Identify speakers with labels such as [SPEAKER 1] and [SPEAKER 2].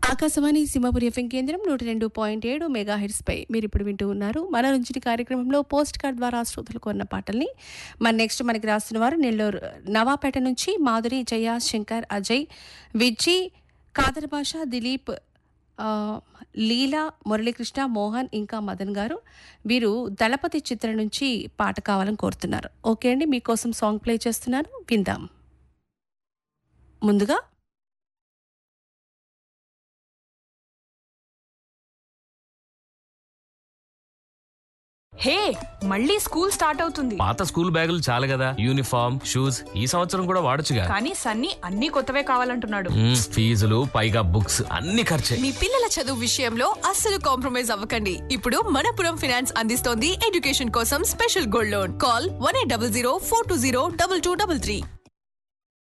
[SPEAKER 1] Akashvani Simhapuri FM కేంద్రం నూట రెండు పాయింట్ ఏడు మెగా పై మీరు ఇప్పుడు వింటూ ఉన్నారు మన నుంచి కార్యక్రమంలో పోస్ట్ కార్డ్ ద్వారా శ్రోతలు కొన్న పాటల్ని మన నెక్స్ట్ మనకి రాస్తున్న వారు నెల్లూరు నవాపేట నుంచి మాధురి జయ శంకర్ అజయ్ విజ్జి కాదర్ భాష దిలీప్ ఆ, లీలా మురళీకృష్ణ మోహన్ ఇంకా మదన్ గారు వీరు దళపతి చిత్రం నుంచి పాట కావాలని కోరుతున్నారు ఓకే అండి మీకోసం సాంగ్ ప్లే చేస్తున్నాను విందాం ముందుగా
[SPEAKER 2] హే మళ్ళీ స్కూల్ స్టార్ట్ అవుతుంది
[SPEAKER 3] పాత స్కూల్ బ్యాగులు చాలు కదా యూనిఫామ్ షూస్ ఈ సంవత్సరం కూడా వాడొచ్చుగా
[SPEAKER 2] కానీ సన్నీ అన్ని కొత్తవే కావాలంటున్నాడు
[SPEAKER 3] మ్మ్, ఫీజులు పైగా బుక్స్ అన్ని ఖర్చే
[SPEAKER 4] మీ పిల్లల చదువు విషయంలో అస్సలు కాంప్రమైజ్ అవ్వకండి ఇప్పుడు మనపురం ఫినాన్స్ అందిస్తోంది ఎడ్యుకేషన్ కోసం special gold loan call one eight double zero four two zero double two double three